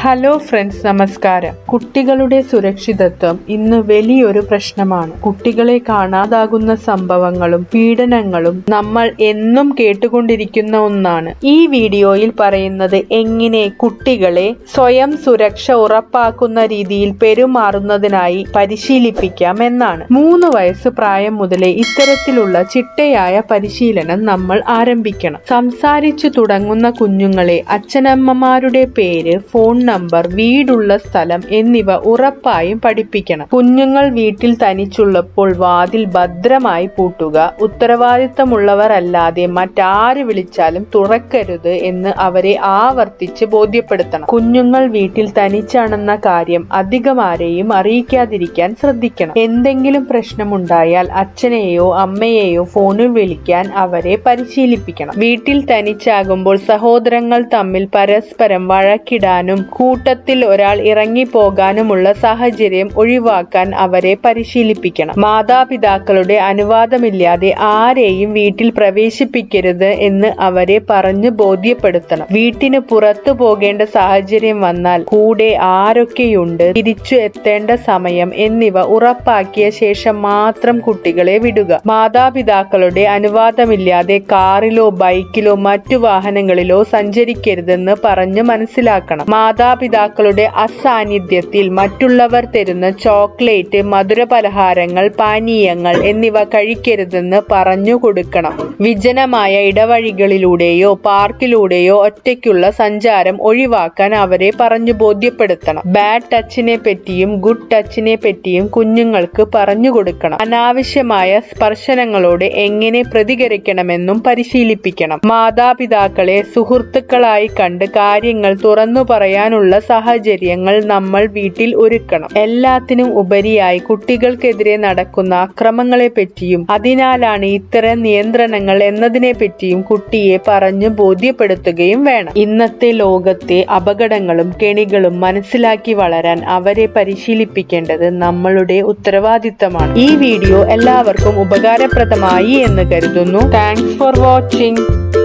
hello friends നമസ്കാരം കുട്ടികളുടെ സുരക്ഷിതത്വം ഇന്ന് വലിയൊരു പ്രശ്നമാണ് കുട്ടികളെ കാണാതാകുന്ന സംഭവങ്ങളും പീഡനങ്ങളും നമ്മൾ എന്നും കേട്ടുകൊണ്ടിരിക്കുന്ന ഒന്നാണ് ഈ വീഡിയോയിൽ പറയുന്നത് എങ്ങനെ കുട്ടികളെ സ്വയം സുരക്ഷ ഉറപ്പാക്കുന്ന രീതിയിൽ പെരുമാറുന്നതിനായി പരിശീലിപ്പിക്കാം എന്നാണ് മൂന്ന് വയസ്സ് പ്രായം മുതലേ ഇത്തരത്തിലുള്ള ചിട്ടയായ പരിശീലനം നമ്മൾ ആരംഭിക്കണം സംസാരിച്ചു തുടങ്ങുന്ന കുഞ്ഞുങ്ങളെ അച്ഛനമ്മമാരുടെ പേര് ഫോൺ നമ്പർ വീടുള്ള സ്ഥലം എന്നിവ ഉറപ്പായും പഠിപ്പിക്കണം കുഞ്ഞുങ്ങൾ വീട്ടിൽ തനിച്ചുള്ളപ്പോൾ വാതിൽ ഭദ്രമായി പൂട്ടുക ഉത്തരവാദിത്തമുള്ളവർ അല്ലാതെ മറ്റാര് വിളിച്ചാലും തുറക്കരുത് എന്ന് അവരെ ആവർത്തിച്ച് ബോധ്യപ്പെടുത്തണം കുഞ്ഞുങ്ങൾ വീട്ടിൽ തനിച്ചാണെന്ന കാര്യം അധികം ആരെയും അറിയിക്കാതിരിക്കാൻ ശ്രദ്ധിക്കണം എന്തെങ്കിലും പ്രശ്നമുണ്ടായാൽ അച്ഛനെയോ അമ്മയെയോ ഫോണിൽ വിളിക്കാൻ അവരെ പരിശീലിപ്പിക്കണം വീട്ടിൽ തനിച്ചാകുമ്പോൾ സഹോദരങ്ങൾ തമ്മിൽ പരസ്പരം വഴക്കിടാനും കൂട്ടത്തിൽ ഒരാൾ ഇറങ്ങിപ്പോകാനുമുള്ള സാഹചര്യം ഒഴിവാക്കാൻ അവരെ പരിശീലിപ്പിക്കണം മാതാപിതാക്കളുടെ അനുവാദമില്ലാതെ ആരെയും വീട്ടിൽ പ്രവേശിപ്പിക്കരുത് എന്ന് അവരെ പറഞ്ഞു ബോധ്യപ്പെടുത്തണം വീട്ടിന് പുറത്തു പോകേണ്ട സാഹചര്യം വന്നാൽ കൂടെ ആരൊക്കെയുണ്ട് തിരിച്ചു എത്തേണ്ട സമയം എന്നിവ ഉറപ്പാക്കിയ ശേഷം മാത്രം കുട്ടികളെ വിടുക മാതാപിതാക്കളുടെ അനുവാദമില്ലാതെ കാറിലോ ബൈക്കിലോ മറ്റു വാഹനങ്ങളിലോ സഞ്ചരിക്കരുതെന്ന് പറഞ്ഞു മനസ്സിലാക്കണം മാതാപിതാക്കളുടെ അസാന്നിധ്യത്തിൽ മറ്റുള്ളവർ തരുന്ന ചോക്ലേറ്റ് മധുര പലഹാരങ്ങൾ പാനീയങ്ങൾ എന്നിവ കഴിക്കരുതെന്ന് പറഞ്ഞു കൊടുക്കണം വിജനമായ ഇടവഴികളിലൂടെയോ പാർക്കിലൂടെയോ ഒറ്റയ്ക്കുള്ള സഞ്ചാരം ഒഴിവാക്കാൻ അവരെ പറഞ്ഞു ബോധ്യപ്പെടുത്തണം ബാഡ് ടച്ചിനെ പറ്റിയും ഗുഡ് ടച്ചിനെ പറ്റിയും കുഞ്ഞുങ്ങൾക്ക് പറഞ്ഞു കൊടുക്കണം അനാവശ്യമായ സ്പർശനങ്ങളോട് എങ്ങനെ പ്രതികരിക്കണമെന്നും പരിശീലിപ്പിക്കണം മാതാപിതാക്കളെ സുഹൃത്തുക്കളായി കണ്ട് കാര്യങ്ങൾ തുറന്നു പറയാനുള്ള സാഹചര്യങ്ങൾ നമ്മൾ വീട്ടിൽ ഒരുക്കണം എല്ലാത്തിനും ഉപരിയായി കുട്ടികൾക്കെതിരെ നടക്കുന്ന അക്രമങ്ങളെ പറ്റിയും അതിനാലാണ് ഇത്തരം നിയന്ത്രണങ്ങൾ എന്നതിനെ പറ്റിയും കുട്ടിയെ പറഞ്ഞു ബോധ്യപ്പെടുത്തുകയും വേണം ഇന്നത്തെ ലോകത്തെ അപകടങ്ങളും കെണികളും മനസ്സിലാക്കി വളരാൻ അവരെ പരിശീലിപ്പിക്കേണ്ടത് നമ്മളുടെ ഉത്തരവാദിത്തമാണ് ഈ വീഡിയോ എല്ലാവർക്കും ഉപകാരപ്രദമായി എന്ന് കരുതുന്നു താങ്ക്സ് ഫോർ വാച്ചിങ്